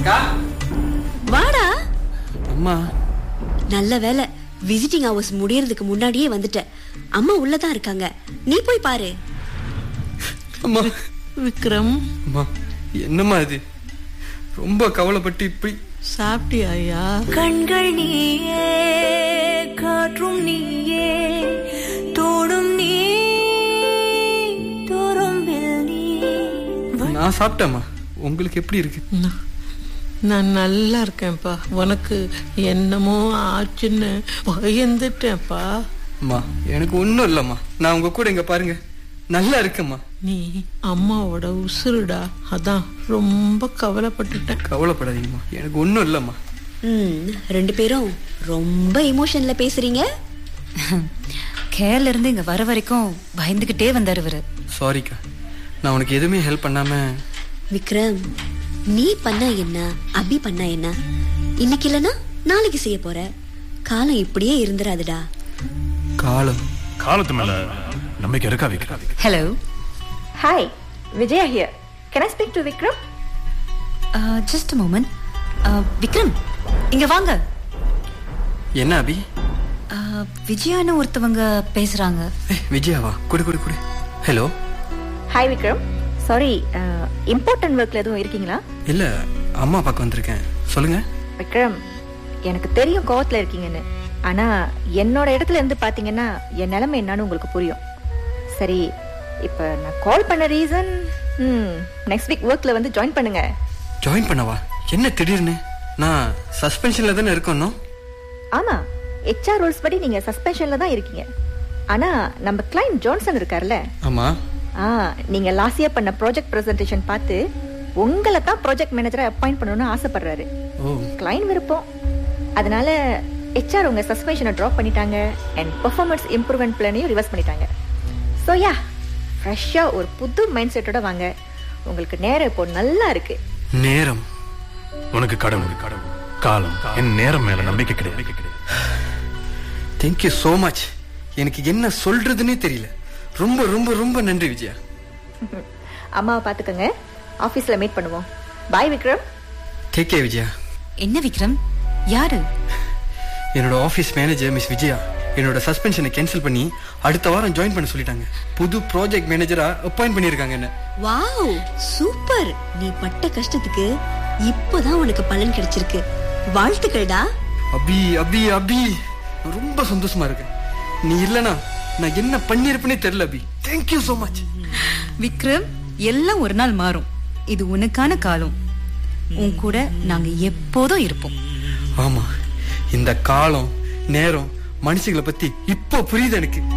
அக்கா வாடா அம்மா நல்ல வேலை விசிட்டிங் ஹவர்ஸ் முடியறதுக்கு முன்னாடியே வந்துட்ட அம்மா உள்ளதான் இருக்காங்க நீ போய் பாரு அம்மா விக்ரம் அம்மா என்னம்மா இது ரொம்ப கவலைப்பட்டு இப்படி சாப்பிட்டியாயா கண்கள் நீயே காற்றும் நீயே தோடும் நீ துரும்பில் நீ நான் சாப்பிட்டேம்மா உங்களுக்கு எப்படி இருக்கு நான்- நான் நல்லா இருக்கேன்ப்பா உனக்கு என்னமோ ஆச்சுன்னு பயந்துட்டேன்ப்பா அம்மா எனக்கு ஒன்றும் இல்லைம்மா நான் உங்க கூட இங்க பாருங்க நல்லா இருக்கேம்மா நீ அம்மாவோட உசுருடா அதான் ரொம்ப கவலைப்பட்டுட்டேன் கவலைப்படாதீங்கம்மா எனக்கு ஒன்றும் இல்லைம்மா ம் ரெண்டு பேரும் ரொம்ப எமோஷன்ல பேசுறீங்க கேரள இருந்து இங்க வர வரைக்கும் பயந்துகிட்டே வந்தாரு இவரு சாரிக்கா நான் உனக்கு எதுவுமே ஹெல்ப் பண்ணாம விக்ரம் நீ பண்ணா என்ன அபி பண்ணா என்ன இன்னைக்கு இல்லனா நாளைக்கு செய்ய போற காலம் இப்படியே இருந்துராதுடா காலம் காலத்து மேல நம்பிக்கை இருக்கா Vikram hello hi Vijaya here can I speak to Vikram just moment Vikram இங்க வாங்க என்ன அபி Uh, விஜயான்னு ஒருத்தவங்க பேசுறாங்க ஏய், விஜயாவா குடு குடு குடு hello hi Vikram sorry important ஒர்க்ல எதுவும் இருக்கீங்களா இல்ல அம்மா பார்க்க வந்திருக்கேன் சொல்லுங்க விக்ரம் எனக்கு தெரியும் கோவத்துல இருக்கீங்கன்னு ஆனா என்னோட இடத்துல இருந்து பாத்தீங்கன்னா என் நிலைமை என்னன்னு உங்களுக்கு புரியும் சரி இப்ப நான் கால் பண்ண ரீசன் நெக்ஸ்ட் வீக் ஒர்க்ல வந்து ஜாயின் பண்ணுங்க ஜாயின் பண்ணவா என்ன திடீர்னு நான் சஸ்பென்ஷன்ல தானே இருக்கணும் ஆமா ஹெச்ஆர் ரூல்ஸ் படி நீங்க சஸ்பென்ஷன்ல தான் இருக்கீங்க ஆனா நம்ம கிளைண்ட் ஜான்சன் இருக்கார்ல ஆமா ஆ நீங்க லாஸ்ட் இயர் பண்ண ப்ராஜெக்ட் பிரசன்டேஷன் பார்த்து உங்களை தான் ப்ராஜெக்ட் மேனேஜரை அப்பாயிண்ட் பண்ணணும்னு ஆசைப்படுறாரு ஓ கிளைண்ட் விருப்பம் அதனால ஹெச்ஆர் உங்க சஸ்பென்ஷனை ட்ராப் பண்ணிட்டாங்க அண்ட் பெர்ஃபார்மன்ஸ் இம்ப்ரூவ்மெண்ட் பிளானையும் ரிவர்ஸ் பண்ணிட்டாங்க ஸோ யா ஃப்ரெஷ்ஷாக ஒரு புது மைண்ட் செட்டோட வாங்க உங்களுக்கு நேரம் இப்போ நல்லா இருக்கு நேரம் உனக்கு கடவுள் கடவுள் காலம் என் நேரம் மேல நம்பிக்கை கிடையாது தேங்க்யூ so மச் எனக்கு என்ன சொல்றதுன்னே தெரியல ரொம்ப ரொம்ப ரொம்ப நன்றி விஜயா அம்மாவை பார்த்துக்கோங்க ஆஃபீஸில் மீட் பண்ணுவோம் bye Vikram take care Vijaya என்ன விக்ரம் யாரு என்னோட ஆஃபீஸ் மேனேஜர் மிஸ் விஜயா என்னோட சஸ்பென்ஷனை கேன்சல் பண்ணி அடுத்த வாரம் ஜாயின் பண்ண சொல்லிட்டாங்க புது ப்ராஜெக்ட் மேனேஜரா அப்பாயிண்ட் பண்ணியிருக்காங்க என்ன வாவ் சூப்பர் நீ பட்ட கஷ்டத்துக்கு இப்போதான் உனக்கு பலன் கிடைச்சிருக்கு வாழ்த்துக்கள்டா அபி அபி அபி நான் ரொம்ப சந்தோஷமா இருக்கேன் நீ இல்லனா நான் என்ன பண்ணிருப்பேனே தெரியல Abhi thank you so much Vikram எல்லாம் ஒரு நாள் மாறும் இது உனக்கான காலம் உன் கூட நாங்க எப்போதும் இருப்போம் ஆமா இந்த காலம் நேரம் மனுஷங்களை பத்தி இப்போ புரியுது எனக்கு